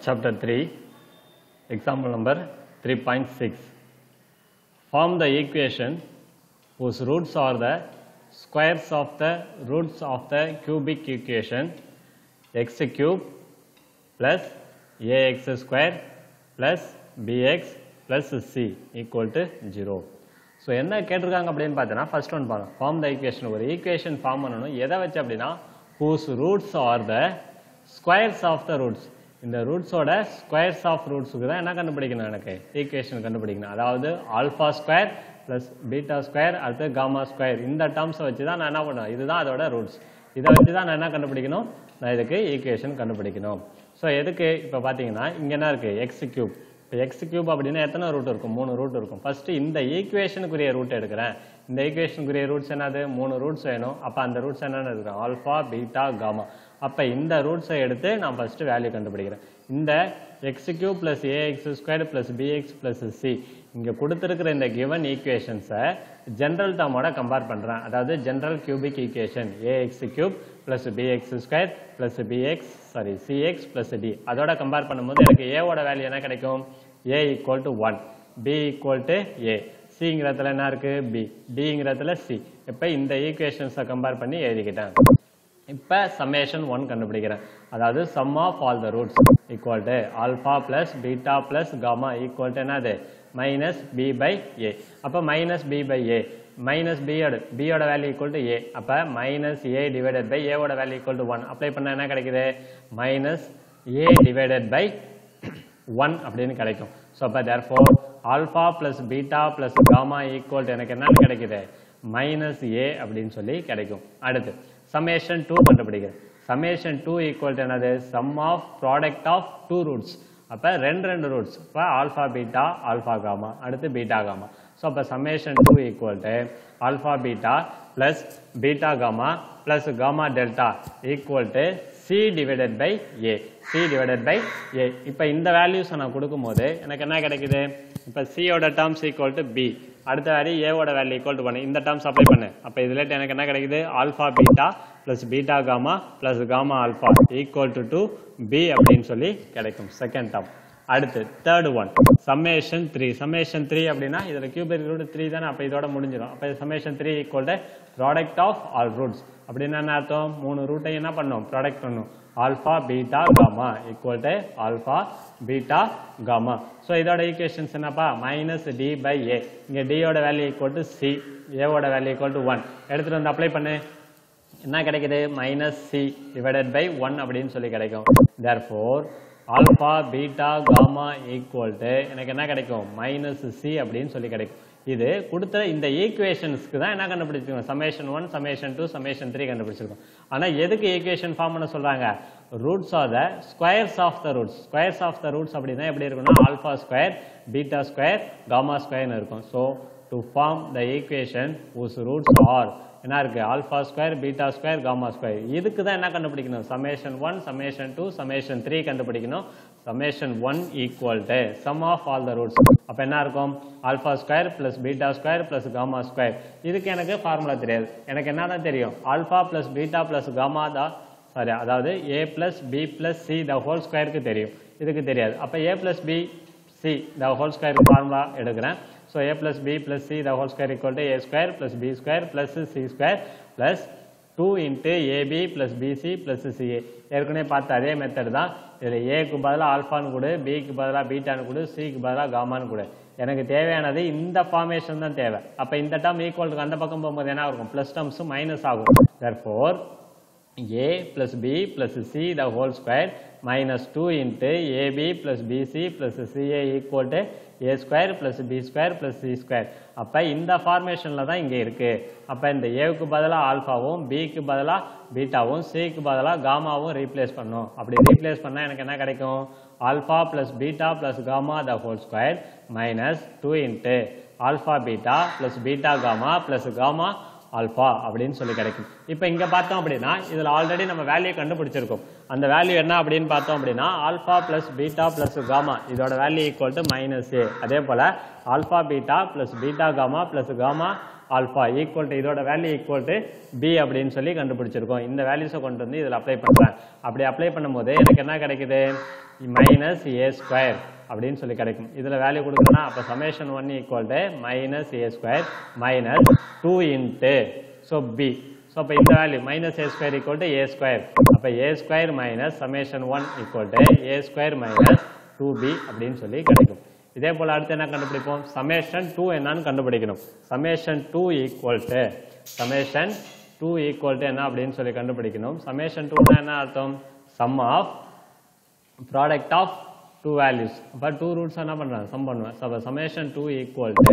Chapter 3, example number 3.6. Form the equation whose roots are the squares of the roots of the cubic equation x cube plus ax square plus bx plus c equal to 0. So என்ன கேட்டிருக்காங்க அப்படின்னு பார்த்தீங்கன்னா first one பாருங்க form the equation ஒரு equation form பண்ணணும் எதை வச்சு அப்படின்னா whose roots are the squares of the roots இந்த ரூட்ஸோட ஸ்கொயர்ஸ் ஆஃப் ரூட்ஸுக்கு தான் என்ன கண்டுபிடிக்கணும் எனக்கு ஈக்குவேஷன் கண்டுபிடிக்கணும் அதாவது alpha square plus beta square அடுத்து காமா ஸ்கொயர் இந்த டேர்ம்ஸை வச்சு தான் நான் என்ன பண்ணுவேன் இதுதான் அதோட ரூட்ஸ் இதை வச்சு தான் நான் என்ன கண்டுபிடிக்கணும் நான் இதுக்கு ஈக்குவேஷன் கண்டுபிடிக்கணும் ஸோ எதுக்கு இப்போ பார்த்தீங்கன்னா இங்கே என்ன இருக்குது எக்ஸ் கியூப் இப்போ எக்ஸ் கியூப் அப்படின்னா எத்தனை ரூட் இருக்கும் மூணு ரூட் இருக்கும் ஃபர்ஸ்ட் இந்த ஈக்குவேஷனுக்குரிய ரூட் எடுக்கிறேன் இந்த ஈக்குவேஷனுக்குரிய ரூட்ஸ் என்னது மூணு ரூட்ஸ் வேணும் அப்போ அந்த ரூட்ஸ் என்னென்ன இருக்கு ஆல்ஃபா பீட்டா காமா அப்போ இந்த ரூட்ஸை எடுத்து நான் ஃபர்ஸ்ட் வேல்யூ கண்டுபிடிக்கிறேன் இந்த x cube plus a x square plus b x plus c இங்கே கொடுத்துருக்கிற இந்த கிவன் ஈக்குவேஷன்ஸை ஜென்ரல் டேர்மோட கம்பேர் பண்ணுறேன் அதாவது general cubic equation a x cube plus b x square plus b x sorry c x plus d அதோட கம்பேர் பண்ணும்போது எனக்கு ஏவோட வேல்யூ என்ன கிடைக்கும் a equal to one b equal to a சிங்கிறதுல என்ன இருக்கு பி டிங்கிறதுல சி இப்போ இந்த ஈக்குவேஷன்ஸை கம்பேர் பண்ணி எழுதிக்கிட்டேன் இப்போ சம்மேஷன் ஒன் கண்டுபிடிக்கிறேன் அதாவது sum of all the roots equal to alpha plus beta plus gamma equal to என்னது மைனஸ் பி பை ஏ அப்போ minus b by a minus பியோட பியோட வேல்யூ ஈக்குவல் டு ஏ அப்போ மைனஸ் ஏ டிவைடட் பை ஏவோட value equal to one apply பண்ண என்ன கிடைக்குது minus a divided by one அப்படின்னு கிடைக்கும் ஸோ அப்போ therefore alpha plus beta plus gamma equal எனக்கு என்னன்னு கிடைக்குது மைனஸ் ஏ அப்படின்னு சொல்லி கிடைக்கும் அடுத்து சமேஷன் டூ கண்டுபிடிக்கிறேன் சமேஷன் டூ ஈக்குவல் என்னது sum of product of two roots அப்போ ரெண்டு ரெண்டு ரூட்ஸ் இப்போ ஆல்ஃபா பீட்டா ஆல்ஃபா காமா அடுத்து பீட்டா காமா ஸோ அப்போ summation two equal to alpha beta plus beta gamma plus gamma delta equal to c divided by a c divided by a இப்போ இந்த வேல்யூஸை நான் கொடுக்கும்போது எனக்கு என்ன கிடைக்குது இப்போ சியோட டேர்ம்ஸ் ஈக்குவல் டு பி அடுத்த வேல்யூ ஏவோட வேல்யூ ஈக்குவல் டு ஒன் இந்த டேர்ம்ஸ் அப்ளை பண்ணு அப்போ இதில் எனக்கு என்ன கிடைக்குது alpha beta plus beta gamma plus gamma alpha equal to two b அப்படின்னு சொல்லி கிடைக்கும் செகண்ட் டேர்ம் அடுத்து third one summation three summation three அப்படின்னா இதில் கியூபிக் ரூட் த்ரீ தானே அப்போ இதோட முடிஞ்சிடும் அப்போ summation three equal to product of all roots அப்படின்னா என்ன அர்த்தம் மூணு ரூட்டையும் என்ன பண்ணும் ப்ராடக்ட் பண்ணும் alpha beta gamma equal to alpha beta gamma so இதோட ஈக்குவேஷன்ஸ் என்னப்பா மைனஸ் டி பை ஏ இங்கே டியோட வேல்யூ ஈக்குவல் டு சி ஏவோட வேல்யூ ஈக்குவல் டு ஒன் எடுத்துகிட்டு வந்து அப்ளை பண்ணு என்ன கிடைக்குது minus c divided by one அப்படின்னு சொல்லி கிடைக்கும் therefore alpha beta gamma equal to எனக்கு என்ன கிடைக்கும் மைனஸ் சி அப்படின்னு சொல்லி கிடைக்கும் இது கொடுத்த இந்த ஈக்குவேஷன்ஸ்க்கு தான் என்ன கண்டுபிடிச்சிருக்கோம் summation one summation two summation three கண்டுபிடிச்சிருக்கோம் ஆனால் எதுக்கு ஈக்குவேஷன் ஃபார்ம் பண்ண சொல்கிறாங்க roots are the squares of the roots squares of the roots அப்படின்னா எப்படி இருக்கும்னா alpha square beta square gamma ஸ்கொயர்னு இருக்கும் so to form the equation whose roots are என்ன இருக்கு alpha square beta square gamma square இதுக்கு தான் என்ன கண்டுபிடிக்கணும் summation one summation two summation three கண்டுபிடிக்கணும் summation one equal to some of all the roots அப்போ என்ன இருக்கும் alpha square plus beta square plus gamma square இதுக்கு எனக்கு ஃபார்முலா தெரியாது எனக்கு என்ன தான் தெரியும் alpha plus beta plus gamma தான் சாரி அதாவது a plus b plus c the whole ஸ்கொயருக்கு தெரியும் இதுக்கு தெரியாது அப்போ a plus b c the whole square formula எடுக்கிறேன் So a plus b plus c the whole square equal to a square plus b square plus c square plus 2 into ab plus bc plus ca ஏற்கனவே பார்த்த அதே method தான் இதில் ஏக்கு பதிலாக ஆல்ஃபான்னு கொடு பிக்கு பதிலாக பீட்டான்னு கொடு சிக்கு பதிலாக காமான்னு கொடு எனக்கு தேவையானது இந்த ஃபார்மேஷன் தான் தேவை அப்போ இந்த டேர்ம் ஈக்குவலுக்கு அந்த பக்கம் போகும்போது என்ன இருக்கும் ப்ளஸ் டேர்ம்ஸும் மைனஸ் ஆகும் therefore a plus b plus c the whole square minus 2 into ab plus bc plus ca equal to a square plus b square plus c square அப்போ இந்த ஃபார்மேஷனில் தான் இங்கே இருக்கு அப்போ இந்த ஏவுக்கு பதிலாக ஆல்ஃபாவும் பிக்கு பதிலாக பீட்டாவும் சிக்கு பதிலாக காமாவும் ரீப்ளேஸ் பண்ணும் அப்படி ரீப்ளேஸ் பண்ணால் எனக்கு என்ன கிடைக்கும் alpha plus beta plus gamma the whole square minus two into alpha beta plus beta gamma plus gamma alpha அப்படின்னு சொல்லி கிடைக்கும் இப்போ இங்கே பார்த்தோம் அப்படின்னா இதில் ஆல்ரெடி நம்ம வேல்யூ கண்டுபிடிச்சிருக்கோம் அந்த வேல்யூ என்ன அப்படின்னு பார்த்தோம் அப்படின்னா alpha plus beta plus gamma இதோட value equal to minus a அதே போல் alpha beta plus beta gamma plus gamma alpha equal to இதோட வேல்யூ ஈக்குவல் டு பி அப்படின்னு சொல்லி கண்டுபிடிச்சிருக்கோம் இந்த வேல்யூஸை கொண்டு வந்து இதில் அப்ளை பண்ணுறேன் அப்படி அப்ளை பண்ணும்போது எனக்கு என்ன கிடைக்குது மைனஸ் ஏ ஸ்கொயர் அப்படின்னு சொல்லி கிடைக்கும் இதில் வேல்யூ கொடுக்கணும்னா அப்போ summation one equal to minus a square minus two into so b so அப்போ இந்த value minus a square equal to a square அப்போ a square minus summation one equal to a square minus two b அப்படின்னு சொல்லி கிடைக்கும் இதே போல் அடுத்து என்ன கண்டுபிடிப்போம் சமேஷன் டூ என்னன்னு கண்டுபிடிக்கணும் summation two equal to summation two equal to என்ன அப்படின்னு சொல்லி கண்டுபிடிக்கணும் சமேஷன் டூனா என்ன அர்த்தம் sum of product of two values அப்போ டூ ரூட்ஸ் என்ன பண்ணுறேன் சம் பண்ணுவேன் so summation two equal to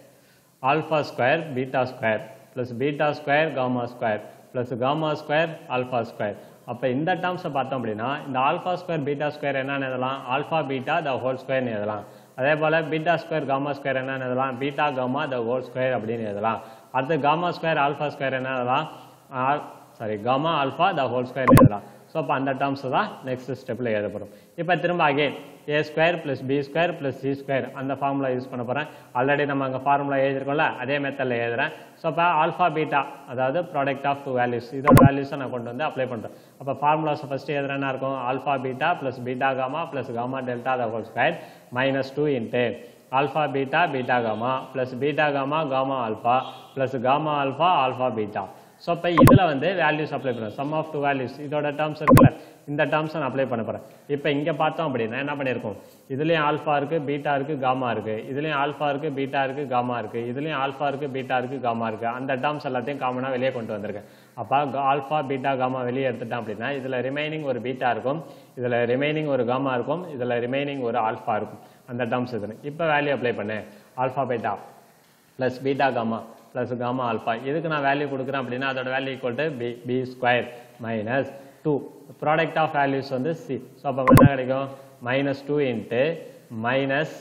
alpha square beta square plus beta square gamma square plus gamma square alpha square அப்போ இந்த டேர்ம்ஸை பார்த்தோம் அப்படின்னா இந்த ஆல்ஃபா ஸ்கொயர் பீட்டா ஸ்கொயர் என்னன்னு எழுதலாம் ஆல்ஃபா பீட்டா த ஹோல் ஸ்கொயர்னு எழுதலாம் அதே போல் பீட்டா ஸ்கொயர் காமா ஸ்கொயர் என்னன்னு எழுதலாம் beta gamma the whole square அப்படின்னு எழுதலாம் அடுத்து காமா ஸ்கொயர் ஆல்ஃபா ஸ்கொயர் என்ன எழுதலாம் sorry gamma alpha the whole square எழுதலாம் ஸோ அப்போ அந்த டேர்ம்ஸ் தான் நெக்ஸ்ட் ஸ்டெப்பில் எழுதப்படும் இப்போ திரும்ப again a square plus b square plus c square அந்த ஃபார்முலா யூஸ் பண்ண போகிறேன் ஆல்ரெடி நம்ம அங்கே ஃபார்முலா எழுதிருக்கோம்ல அதே மெத்தடில் எழுதுறேன் ஸோ அப்போ ஆல்ஃபா பீட்டா அதாவது ப்ராடக்ட் ஆஃப் டூ வேல்யூஸ் இதோட வேல்யூஸை நான் கொண்டு வந்து அப்ளை பண்ணுறேன் அப்போ ஃபார்முலாஸ் ஃபஸ்ட்டு எழுதுறேன்னா இருக்கும் alpha beta plus beta gamma plus gamma delta the whole square minus two into alpha beta beta gamma plus beta gamma gamma alpha plus gamma alpha alpha beta so இப்போ இதில் வந்து values apply பண்ணுறேன் sum of two values இதோட terms இருக்குல்ல இந்த டேர்ம்ஸை நான் apply பண்ண போகிறேன் இப்போ இங்கே பார்த்தோம் அப்படின்னா என்ன பண்ணியிருக்கோம் இதுலேயும் ஆல்ஃபா இருக்குது பீட்டா இருக்குது காமா இருக்குது இதுலேயும் ஆல்ஃபா இருக்குது பீட்டா இருக்குது காமா இருக்குது இதுலேயும் ஆல்ஃபா இருக்குது பீட்டா இருக்குது காமா இருக்குது அந்த டேர்ம்ஸ் எல்லாத்தையும் காமனாக வெளியே கொண்டு வந்திருக்கேன் அப்போ ஆல்ஃபா பீட்டா காமா வெளியே எடுத்துட்டேன் அப்படின்னா இதில் ரிமைனிங் ஒரு பீட்டா இருக்கும் இதில் ரிமைனிங் ஒரு காமா இருக்கும் இதில் ரிமைனிங் ஒரு ஆல்ஃபா இருக்கும் அந்த டேர்ம்ஸ் இது இப்போ வேல்யூ அப்ளை பண்ணு alpha beta plus beta gamma plus gamma alpha இதுக்கு நான் வேல்யூ கொடுக்குறேன் அப்படின்னா அதோட value equal to b b square minus two product of values வந்து சி ஸோ அப்போ என்ன கிடைக்கும் minus two into minus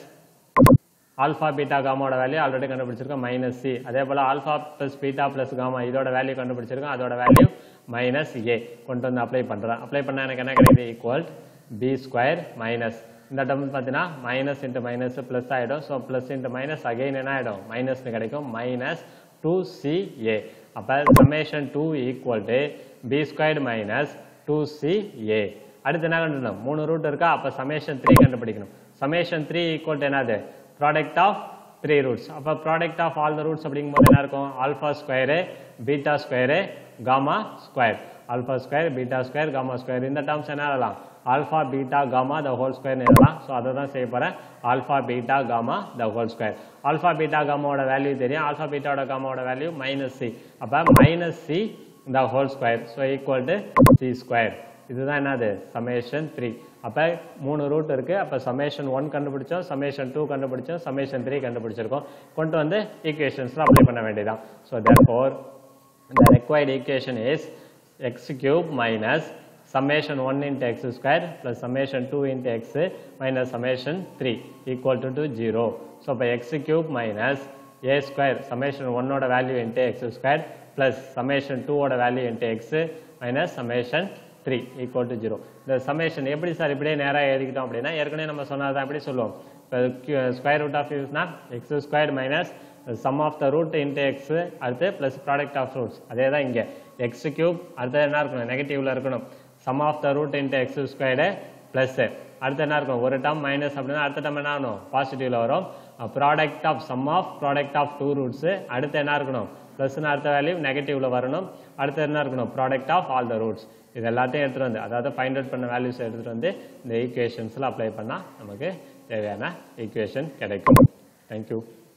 alpha beta காமாவோட வேல்யூ ஆல்ரெடி கண்டுபிடிச்சிருக்கோம் மைனஸ் சி அதே போல் alpha plus beta plus gamma இதோட வேல்யூ கண்டுபிடிச்சிருக்கோம் அதோட வேல்யூ மைனஸ் ஏ கொண்டு வந்து அப்ளை பண்ணுறேன் அப்ளை பண்ணால் எனக்கு என்ன கிடைக்குது ஈக்குவல் பி ஸ்கொயர் மைனஸ் இந்த டேர்ம் பார்த்தீங்கன்னா மைனஸ் இன்ட்டு மைனஸ் ப்ளஸ் ஆகிடும் so plus into minus again என்ன ஆகிடும் மைனஸ்னு கிடைக்கும் மைனஸ் டூ சி ஏ அப்போ summation two equal to b squared minus two c a அடுத்து என்ன கண்டுபிடிக்கணும் மூணு ரூட் இருக்கா அப்போ சமேஷன் த்ரீ கண்டுபிடிக்கணும் சமேஷன் த்ரீ ஈக்குவல் டு என்னது ப்ராடக்ட் ஆஃப் த்ரீ ரூட்ஸ் அப்போ product of all the roots அப்படிங்கும்போது என்ன இருக்கும் alpha square beta square gamma square alpha square beta square gamma square இந்த டேர்ம்ஸ் என்ன எழுதலாம் alpha beta gamma the whole square எழுதலாம் so அதை தான் செய்ய போகிறேன் alpha beta gamma the whole square alpha beta காமாவோட வேல்யூ தெரியும் ஆல்ஃபா பீட்டாவோட காமாவோட வேல்யூ மைனஸ் சி அப்போ minus c the whole square so equal to c square இதுதான் என்னது சமேஷன் த்ரீ அப்போ மூணு ரூட் இருக்குது அப்போ சமேஷன் ஒன் கண்டுபிடிச்சோம் சமேஷன் டூ கண்டுபிடிச்சோம் சமேஷன் த்ரீ கண்டுபிடிச்சிருக்கோம் கொண்டு வந்து ஈக்குவேஷன்ஸில் அப்ளை பண்ண வேண்டியதான் so therefore the required equation is x cube minus summation 1 into x square plus summation 2 into x minus summation 3 equal to, to 0. So by x cube minus a square summation 1 ஓட value into x square plus summation 2 ஓட value into x minus summation 3 equal to 0. இந்த summation எப்படி sir இப்படியே நேராக எழுதிக்கிட்டோம் அப்படின்னா ஏற்கனவே நம்ம சொன்னதான் எப்படி சொல்லுவோம் இப்போ ஸ்கொயர் ரூட் ஆஃப் யூஸ்னா x square minus sum of the root into x அடுத்து ப்ளஸ் ப்ராடக்ட் ஆஃப் ரூட்ஸ் அதே தான் இங்கே எக்ஸ் கியூப் அடுத்தது என்ன இருக்கணும் நெகட்டிவ்ல இருக்கணும் sum of the root into x squared plus அடுத்து என்ன இருக்கும் ஒரு டேர்ம் மைனஸ் அப்படின்னா அடுத்த டேர்ம் என்ன ஆகணும் பாசிட்டிவ்ல வரும் product of sum of product of two roots அடுத்து என்ன இருக்கணும் ப்ளஸ்னு அடுத்த வேல்யூ நெகட்டிவ்ல வரணும் அடுத்து என்ன இருக்கணும் product of all the roots இது எல்லாத்தையும் எடுத்துகிட்டு வந்து அதாவது ஃபைண்ட் அவுட் பண்ண வேல்யூஸ் எடுத்துகிட்டு வந்து இந்த ஈக்குவேஷன்ஸில் அப்ளை பண்ணால் நமக்கு தேவையான ஈக்குவேஷன் கிடைக்கும் தேங்க்யூ